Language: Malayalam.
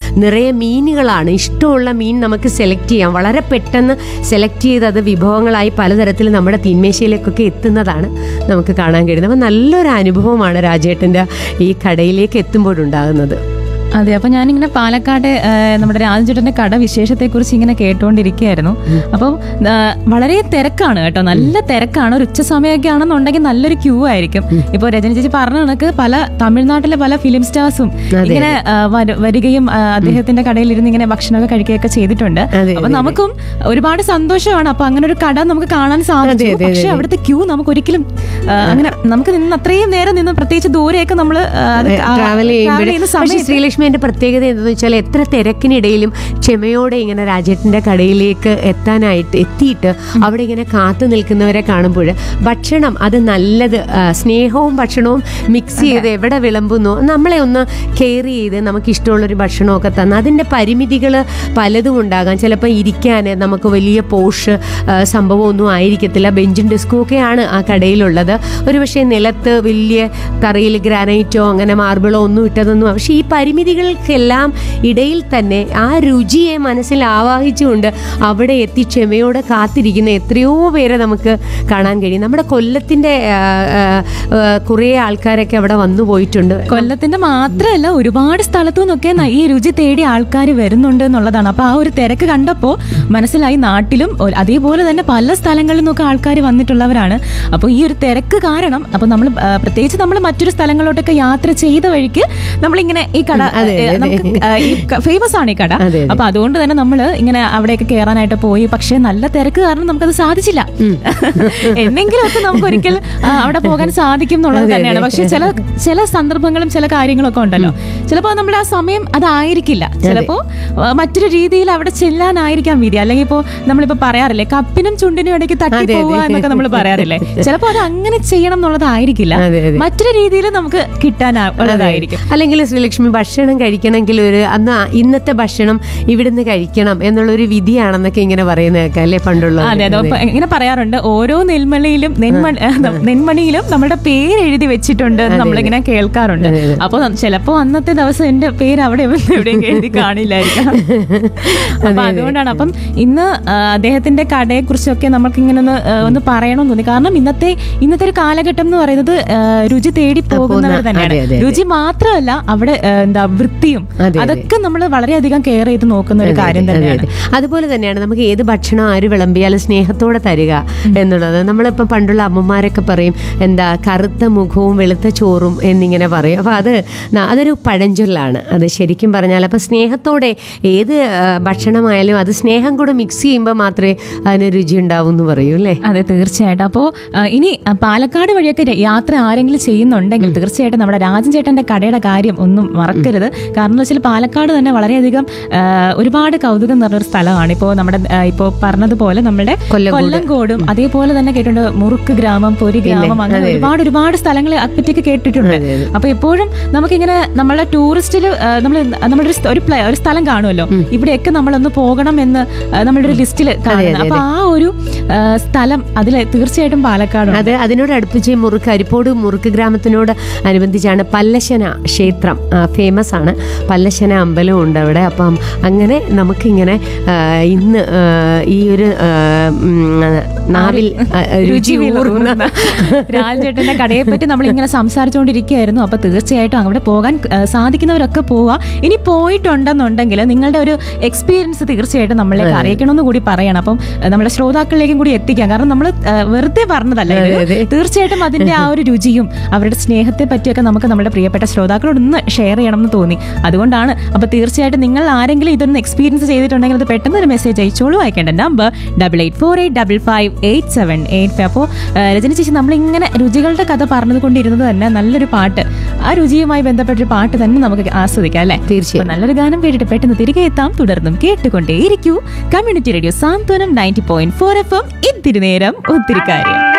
നിറയെ മീനുകളാണ് ഇഷ്ടമുള്ള മീൻ നമുക്ക് സെലക്ട് ചെയ്യാം വളരെ പെട്ടെന്ന് സെലക്ട് ചെയ്ത് അത് വിഭവങ്ങളായി പലതരത്തിൽ നമ്മുടെ തീന്മേശയിലേക്കൊക്കെ എത്തുന്നതാണ് നമുക്ക് കാണാൻ കഴിയുന്നത് അപ്പോൾ നല്ലൊരു അനുഭവമാണ് രാജേട്ടൻ്റെ ഈ കടയിലേക്ക് എത്തുമ്പോഴുണ്ടാകുന്നത് അതെ അപ്പൊ ഞാനിങ്ങനെ പാലക്കാട് ആ, നമ്മുടെ രാജചേട്ടന്റെ കട വിശേഷത്തെക്കുറിച്ച് ഇങ്ങനെ കേട്ടുകൊണ്ടിരിക്കുകയായിരുന്നു അപ്പം ആ, വളരെ തിരക്കാണ് കേട്ടോ നല്ല തിരക്കാണ് ഒരു ഉച്ച സമയമൊക്കെ ആണെന്നുണ്ടെങ്കിൽ നല്ലൊരു ക്യൂ ആയിരിക്കും ഇപ്പൊ രജനി ചേച്ചി പറഞ്ഞ കണക്ക് പല തമിഴ്നാട്ടിലെ പല ഫിലിം സ്റ്റാർസും ഇങ്ങനെ ആ, വര- വരികയും ആ, അദ്ദേഹത്തിന്റെ കടയിൽ ഇരുന്ന് ഇങ്ങനെ ഭക്ഷണമൊക്കെ കഴിക്കുകയൊക്കെ ചെയ്തിട്ടുണ്ട് അതെ, അപ്പൊ നമുക്കും ഒരുപാട് സന്തോഷമാണ് അപ്പൊ അങ്ങനെ ഒരു കട നമുക്ക് കാണാൻ സാധിച്ചു പക്ഷെ അവിടുത്തെ ക്യൂ നമുക്ക് ഒരിക്കലും ആ, അങ്ങനെ നമുക്ക് നിന്ന് അത്രയും നേരം നിന്ന് പ്രത്യേകിച്ച് ദൂരെയൊക്കെ നമ്മൾ ട്രാവൽ ചെയ്യുമ്പോൾ ചെയ്യുന്ന പക്ഷേ സമയത്ത് ശ്രീലക്ഷ്മിന്റെ പ്രത്യേകത എന്താണെന്ന് വെച്ചാൽ എത്ര തിരക്കിനിടയിലും ക്ഷമയോടെ ഇങ്ങനെ രാജേട്ടന്റെ കടയിലേക്ക് എത്താനായിട്ട് എത്തിയിട്ട് അവിടെ ഇങ്ങനെ കാത്തു നിൽക്കുന്നവരെ കാണുമ്പോൾ ഭക്ഷണം അത് നല്ലത് ആ, സ്നേഹവും ഭക്ഷണവും മിക്സ് ചെയ്ത് എവിടെ വിളമ്പുന്നു നമ്മളെ ഒന്ന് കെയർ ചെയ്ത് നമുക്ക് ഇഷ്ടമുള്ളൊരു ഭക്ഷണമൊക്കെ തന്ന് അതിൻ്റെ പരിമിതികൾ പലതും ഉണ്ടാകാം ചിലപ്പോൾ ഇരിക്കാൻ നമുക്ക് വലിയ പോഷ് ആ, സംഭവമൊന്നും ആയിരിക്കത്തില്ല ബെഞ്ചും ഡെസ്കും ഒക്കെയാണ് ആ കടയിലുള്ളത് ഒരുപക്ഷെ നിലത്ത് വലിയ തറയിൽ ഗ്രാനൈറ്റോ അങ്ങനെ മാർബിളോ ഒന്നും ഇട്ടതൊന്നും പക്ഷേ ഈ പരിമിതികൾക്കെല്ലാം ഇടയിൽ തന്നെ ആ രുചിയെ മനസ്സിൽ ആവാഹിച്ചുകൊണ്ട് അവിടെ എത്തി ക്ഷമയോടെ കാത്തിരിക്കുന്ന എത്രയോ പേരെ നമുക്ക് കാണാൻ കഴിയും നമ്മുടെ കൊല്ലത്തിൻ്റെ കുറേ ആൾക്കാരൊക്കെ അവിടെ വന്നു പോയിട്ടുണ്ട് കൊല്ലത്തിന്റെ മാത്രമല്ല ഒരുപാട് സ്ഥലത്തു നിന്നൊക്കെ ന- ഈ രുചി തേടി ആൾക്കാർ വരുന്നുണ്ട് എന്നുള്ളതാണ് അപ്പൊ ആ ഒരു തിരക്ക് കണ്ടപ്പോൾ മനസ്സിലായി നാട്ടിലും ഒ- അതേപോലെ തന്നെ പല സ്ഥലങ്ങളിൽ നിന്നൊക്കെ ആൾക്കാർ വന്നിട്ടുള്ളവരാണ് അപ്പോൾ ഈ ഒരു തിരക്ക് കാരണം അപ്പൊ നമ്മൾ പ്രത്യേകിച്ച് നമ്മൾ മറ്റൊരു സ്ഥലങ്ങളിലോട്ടൊക്കെ യാത്ര ചെയ്ത വഴിക്ക് നമ്മളിങ്ങനെ ഈ കട അതെ, ഏ, നമുക്ക് ഫേമസ് ആണ് ഈ കട അതെ, അതെ. അപ്പൊ അതുകൊണ്ട് തന്നെ നമ്മൾ ഇങ്ങനെ അവിടെയൊക്കെ കയറാനായിട്ട് പോയി പക്ഷെ നല്ല തിരക്ക് കാരണം നമുക്കത് സാധിച്ചില്ല എന്നെങ്കിലുമൊക്കെ നമുക്ക് ഒരിക്കൽ ആ, അവിടെ പോകാൻ സാധിക്കും എന്നുള്ളത് തന്നെയാണ് പക്ഷെ ചില ചില സന്ദർഭങ്ങളും ചില കാര്യങ്ങളൊക്കെ ഉണ്ടല്ലോ ചിലപ്പോൾ നമ്മുടെ ആ സമയം അതായിരിക്കില്ല ചിലപ്പോ ആ, മറ്റൊരു രീതിയിൽ അവിടെ ചെല്ലാനായിരിക്കാം വിധി അല്ലെങ്കിൽ ഇപ്പോ നമ്മളിപ്പോ പറയാറില്ലേ കപ്പിനും ചുണ്ടിനും ഇടയ്ക്ക് തട്ടി പോവുക എന്നൊക്കെ നമ്മൾ പറയാറില്ലേ ചിലപ്പോ അത് അങ്ങനെ ചെയ്യണം എന്നുള്ളതായിരിക്കില്ല അതെ, അതെ. മറ്റൊരു രീതിയിൽ നമുക്ക് കിട്ടാൻ ഉള്ളതായിരിക്കും അല്ലെങ്കിൽ ശ്രീലക്ഷ്മി ഭക്ഷണം കഴിക്കണമെങ്കിൽ ഒരു അന്ന് ആ ഇന്നത്തെ ഭക്ഷണം ഇവിടുന്ന് കഴിക്കണം എന്നുള്ളൊരു വിധിയാണെന്നൊക്കെ ഇങ്ങനെ പറയുന്ന കേൾക്കാം അല്ലേ പണ്ടുള്ള അതെ അതെ അപ്പൊ ഇങ്ങനെ പറയാറുണ്ട് ഓരോ നെൽമണിയിലും നെന്മണി നെന്മണിയിലും നമ്മുടെ പേര് എഴുതി വെച്ചിട്ടുണ്ട് എന്ന് നമ്മളിങ്ങനെ കേൾക്കാറുണ്ട് അപ്പൊ ചിലപ്പോ അന്നത്തെ ദിവസം എന്റെ പേര് അവിടെ എവിടെയും എഴുതി കാണില്ലായിരിക്കാം അപ്പൊ അതുകൊണ്ടാണ് അപ്പം ഇന്ന് ആ, അദ്ദേഹത്തിന്റെ കടയെ കുറിച്ചൊക്കെ നമുക്ക് ഇങ്ങനെ ഒന്ന് ആ, ഒന്ന് പറയണമെന്ന് തോന്നി കാരണം ഇന്നത്തെ ഇന്നത്തെ ഒരു കാലഘട്ടം എന്ന് പറയുന്നത് ആ, രുചി തേടി പോകുന്നവർ അതെ, തന്നെയാണ് അതെ, അതെ. രുചി മാത്രമല്ല അവിടെ ആ, എന്താ വൃത്തിയും അതെ. അതൊക്കെ നമ്മൾ വളരെയധികം കെയർ ചെയ്ത് നോക്കുന്ന ഒരു കാര്യം അതെ, തന്നെയാണ് അതെ. അതുപോലെ തന്നെയാണ് നമുക്ക് ഏത് ഭക്ഷണം ആര് വിളമ്പിയാലും സ്നേഹത്തോടെ തരിക എന്നുള്ളത് നമ്മളിപ്പോൾ പണ്ടുള്ള അമ്മമാരൊക്കെ പറയും എന്താ കറുത്ത മുഖവും വെളുത്ത ചോറും എന്നിങ്ങനെ പറയും അപ്പോൾ അത് ന- അതൊരു പഴഞ്ചൊല്ലാണ് അത് ശരിക്കും പറഞ്ഞാൽ അപ്പോൾ സ്നേഹത്തോടെ ഏത് ആ, ഭക്ഷണമായാലും അത് സ്നേഹം കൂടെ മിക്സ് ചെയ്യുമ്പോൾ മാത്രമേ അതിന് രുചി ഉണ്ടാവൂ എന്ന് പറയൂ അല്ലേ അതെ തീർച്ചയായിട്ടും അപ്പോൾ ഇനി ആ, പാലക്കാട് വഴിയൊക്കെ ര- യാത്ര ആരെങ്കിലും ചെയ്യുന്നുണ്ടെങ്കിൽ തീർച്ചയായിട്ടും നമ്മുടെ രാജൻ ചേട്ടന്റെ കടയുടെ കാര്യം ഒന്നും മറക്കരുത് കാരണം എന്ന് വെച്ചാൽ പാലക്കാട് തന്നെ വളരെയധികം ആ, ഒരുപാട് കൗതുകം നിറഞ്ഞൊരു സ്ഥലമാണ് ഇപ്പോൾ നമ്മുടെ ആ, ഇപ്പോൾ പറഞ്ഞതുപോലെ നമ്മുടെ കൊല്ലങ്കോട്. കൊല്ലങ്കോടും അതേപോലെ തന്നെ കേട്ടിട്ടുണ്ട് മുറുക്ക് ഗ്രാമം പൊരി ഗ്രാമം അങ്ങനെ ഒരുപാട് ഒരുപാട് സ്ഥലങ്ങളെ പറ്റിയൊക്കെ കേട്ടിട്ടുണ്ട് അപ്പൊ എപ്പോഴും നമുക്കിങ്ങനെ നമ്മളെ ടൂറിസ്റ്റിൽ നമ്മൾ നമ്മളൊരു സ്ഥ- ഒരു പ്ലേ- ഒരു സ്ഥലം കാണുമല്ലോ ഇവിടെയൊക്കെ നമ്മളൊന്ന് പോകണം എന്ന് ആ, നമ്മുടെ ഒരു ലിസ്റ്റിൽ കാണുന്നത് അപ്പൊ ആ ഒരു ആ, സ്ഥലം അതിൽ തീർച്ചയായിട്ടും പാലക്കാടുണ്ട് അത് അതിനോട് അടുപ്പിച്ച് മുറുക്ക് അരിപ്പോട് മുറുക്ക് ഗ്രാമത്തിനോട് അനുബന്ധിച്ചാണ് പല്ലശന ക്ഷേത്രം ഫേമസ് ആണ് പല്ലശന അമ്പലവും ഉണ്ട് അവിടെ അപ്പം അങ്ങനെ നമുക്കിങ്ങനെ ആ, ഇന്ന് ആ, ഈ ഒരു ആ, ഉം, നാവിൽ ആ, രുചി ഊറുന്ന രാജേട്ടന്റെ കടയെ പറ്റി നമ്മൾ ഇങ്ങനെ സംസാരിച്ചുകൊണ്ടിരിക്കുകയായിരുന്നു അപ്പൊ തീർച്ചയായിട്ടും അവിടെ പോകാൻ ആ, സാധിക്കുന്നവരൊക്കെ പോവാ ഇനി പോയിട്ടുണ്ടെന്നുണ്ടെങ്കിൽ നിങ്ങളുടെ ഒരു എക്സ്പീരിയൻസ് തീർച്ചയായിട്ടും നമ്മളിലേക്ക് അറിയിക്കണമെന്ന് കൂടി പറയണം അപ്പം ആ, നമ്മുടെ ശ്രോതാക്കളിലേക്കും കൂടി എത്തിക്കാം കാരണം നമ്മൾ വെറുതെ പറഞ്ഞതല്ല ഇത്. അതെ, അതെ. തീർച്ചയായിട്ടും അതിന്റെ ആ ഒരു രുചിയും അവരുടെ സ്നേഹത്തെ പറ്റിയൊക്കെ നമുക്ക് നമ്മുടെ പ്രിയപ്പെട്ട ശ്രോതാക്കളോട് ഒന്ന് ഷെയർ ചെയ്യണം എന്ന് തോന്നി അതുകൊണ്ടാണ് അപ്പൊ തീർച്ചയായിട്ടും നിങ്ങൾ ആരെങ്കിലും ഇതൊന്ന് എക്സ്പീരിയൻസ് ചെയ്തിട്ടുണ്ടെങ്കിൽ അത് പെട്ടെന്ന് ഒരു മെസ്സേജ് അയച്ചോളൂ അയക്കേണ്ട number double eight four eight double five eight seven eight five അപ്പോൾ രജനി ചേച്ചി നമ്മളിങ്ങനെ രുചികളുടെ കഥ പറഞ്ഞത് കൊണ്ടിരുന്നത് തന്നെ നല്ലൊരു പാട്ട് ആ രുചിയുമായി ബന്ധപ്പെട്ടൊരു പാട്ട് തന്നെ നമുക്ക് ആസ്വദിക്കാം അല്ലേ തീർച്ചയായും. അപ്പോൾ നല്ലൊരു ഗാനം കേട്ടിട്ട് പെട്ടെന്ന് തിരികെ എത്താം തുടർന്നും കേട്ടുകൊണ്ടേയിരിക്കൂ community radio Santhwanam ninety point four F M ഇത്തിരി നേരം ഒത്തിരി കാര്യം